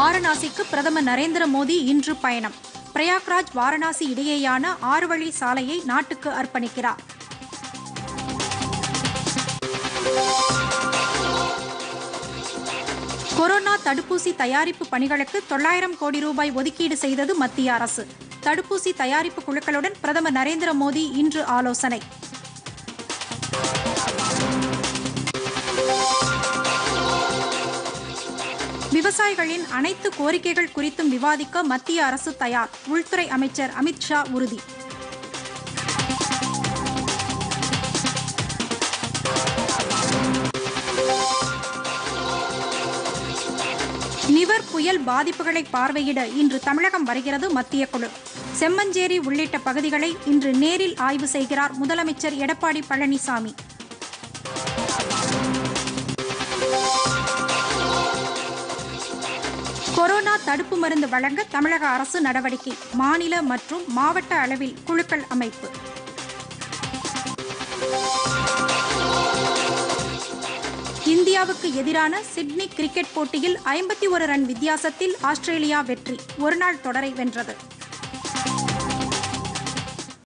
வாரணாசிக்கு பிரதமர் நரேந்திர மோடி இன்று பயணம் பிரயாக்ராஜ் வாரணாசி இடையேயான ஆறு வழி சாலையை நாட்டுக்கு அர்ப்பணிக்கிறார் கொரோனா தடுப்பூசி தயாரிப்பு பணிகளுக்கு தொள்ளாயிரம் கோடி ரூபாய் ஒதுக்கீடு செய்தது மத்திய அரசு தடுப்பூசி தயாரிப்பு குழுக்களுடன் பிரதமர் நரேந்திர மோடி இன்று ஆலோசனை விவசாயிகளின் அனைத்து கோரிக்கைகள் குறித்தும் விவாதிக்க மத்திய அரசு தயார் உள்துறை அமைச்சர் அமித்ஷா உறுதி நிவர் புயல் பாதிப்புகளை பார்வையிட இன்று தமிழகம் வருகிறது மத்திய குழு செம்மஞ்சேரி உள்ளிட்ட பகுதிகளை இன்று நேரில் ஆய்வு செய்கிறார் முதலமைச்சர் எடப்பாடி பழனிசாமி கொரோனா தடுப்பு மருந்து வழங்க தமிழக அரசு நடவடிக்கை மாநில மற்றும் மாவட்ட அளவில் குழுக்கள் அமைப்பு இந்தியாவுக்கு எதிரான சிட்னி கிரிக்கெட் போட்டியில் ஐம்பத்தி ஒரு ரன் வித்தியாசத்தில் ஆஸ்திரேலியா வெற்றி ஒருநாள் தொடரை வென்றது